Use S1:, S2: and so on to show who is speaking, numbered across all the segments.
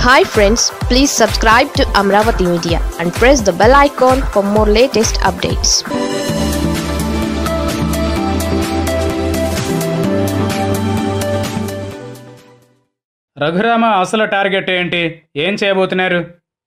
S1: hi friends please subscribe to Amaravati media and press the bell icon for more latest updates
S2: Raghurama అసలు target ఏంటి ఏం చేయబోతున్నారు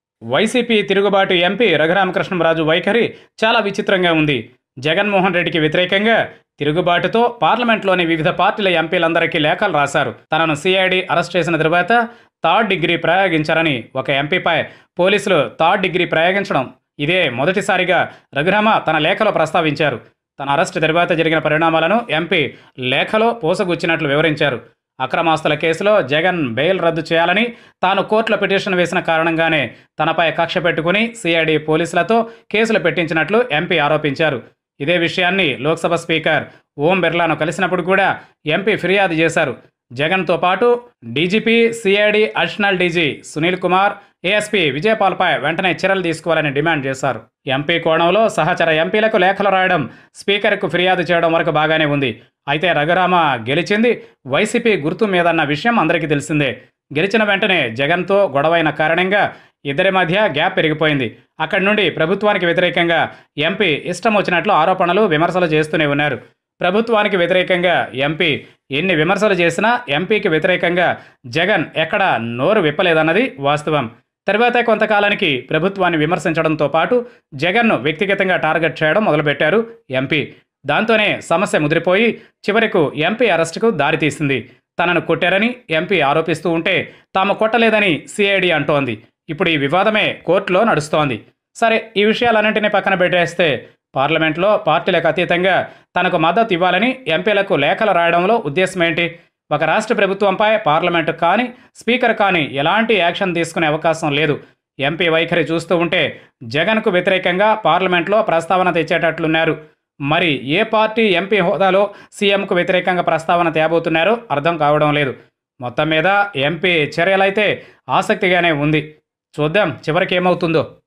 S2: YCP తిరుగుబాటు MP Raghuramakrishnaraju వైఖరి చాలా విచిత్రంగా ఉంది జగన్మోహన్ రెడ్డికి వ్యతిరేకంగా తిరుగుబాటుతో పార్లమెంట్లోని వివిధ పార్టీల ఎంపీలందరికీ లేఖలు రాశారు తనను సిఐడి అరెస్ట్ చేసిన తరువాత థర్డ్ డిగ్రీ ప్రయోగించారని ఒక ఎంపీపై పోలీసులు థర్డ్ డిగ్రీ ప్రయోగించడం ఇదే మొదటిసారిగా రఘురామ తన లేఖలో ప్రస్తావించారు తన అరెస్ట్ తరువాత జరిగిన పరిణామాలను ఎంపీ లేఖలో పోసగుచ్చినట్లు వివరించారు అక్రమాస్తుల కేసులో జగన్ బెయిల్ రద్దు చేయాలని తాను కోర్టులో పిటిషన్ వేసిన కారణంగానే తనపై కక్ష పెట్టుకుని సిఐడి పోలీసులతో కేసులు పెట్టించినట్లు ఎంపీ ఆరోపించారు ఇదే విషయాన్ని లోక్సభ స్పీకర్ ఓం బిర్లాను కలిసినప్పుడు కూడా ఎంపీ ఫిర్యాదు చేశారు జగన్తో పాటు DGP CID additional DG Sunil Kumar ASP విజయపాల్పై వెంటనే చర్యలు తీసుకోవాలని డిమాండ్ చేశారు ఎంపీ కోణంలో సహచర ఎంపీలకు లేఖలు రాయడం స్పీకర్కు ఫిర్యాదు చేయడం వరకు బాగానే ఉంది అయితే రఘురామ గెలిచింది వైసీపీ గుర్తు మీదన్న విషయం అందరికీ తెలిసిందే గెలిచిన వెంటనే జగన్తో గొడవైన కారణంగా ఇద్దరి మధ్య గ్యాప్ పెరిగిపోయింది అక్కడి నుండి ప్రభుత్వానికి వ్యతిరేకంగా ఎంపీ ఇష్టం వచ్చినట్లు ఆరోపణలు విమర్శలు చేస్తూనే ఉన్నారు ప్రభుత్వానికి వ్యతిరేకంగా ఎంపీ ఎన్ని విమర్శలు చేసినా ఎంపీకి వ్యతిరేకంగా జగన్ ఎక్కడ నోరు విప్పలేదన్నది వాస్తవం తర్వాత కొంతకాలానికి ప్రభుత్వాన్ని విమర్శించడంతో పాటు జగన్ను వ్యక్తిగతంగా టార్గెట్ చేయడం మొదలుపెట్టారు ఎంపీ దాంతోనే సమస్య ముదిరిపోయి చివరకు ఎంపీ అరెస్టుకు దారితీసింది తనను కొట్టారని ఎంపీ ఆరోపిస్తూ ఉంటే తాము కొట్టలేదని సిఐడి అంటోంది ఇప్పుడు ఈ వివాదమే కోర్టులో నడుస్తోంది సరే ఈ విషయాలన్నింటినీ పక్కన పెట్టేస్తే పార్లమెంట్లో పార్టీలకు అతీతంగా తనకు మద్దతు ఇవ్వాలని ఎంపీలకు లేఖలు రాయడంలో ఉద్దేశం ఏంటి ఒక రాష్ట్ర ప్రభుత్వంపై పార్లమెంటు కానీ స్పీకర్ కానీ ఎలాంటి యాక్షన్ తీసుకునే అవకాశం లేదు ఎంపీ వైఖరి చూస్తూ ఉంటే జగన్కు వ్యతిరేకంగా పార్లమెంట్లో ప్రస్తావన తెచ్చేటట్లున్నారు మరి ఏ పార్టీ ఎంపీ హోదాలో సీఎంకు వ్యతిరేకంగా ప్రస్తావన తేబోతున్నారో అర్థం కావడం లేదు మొత్తం మీద ఎంపీ చర్యలైతే ఆసక్తిగానే ఉంది చూద్దాం చివరికి ఏమవుతుందో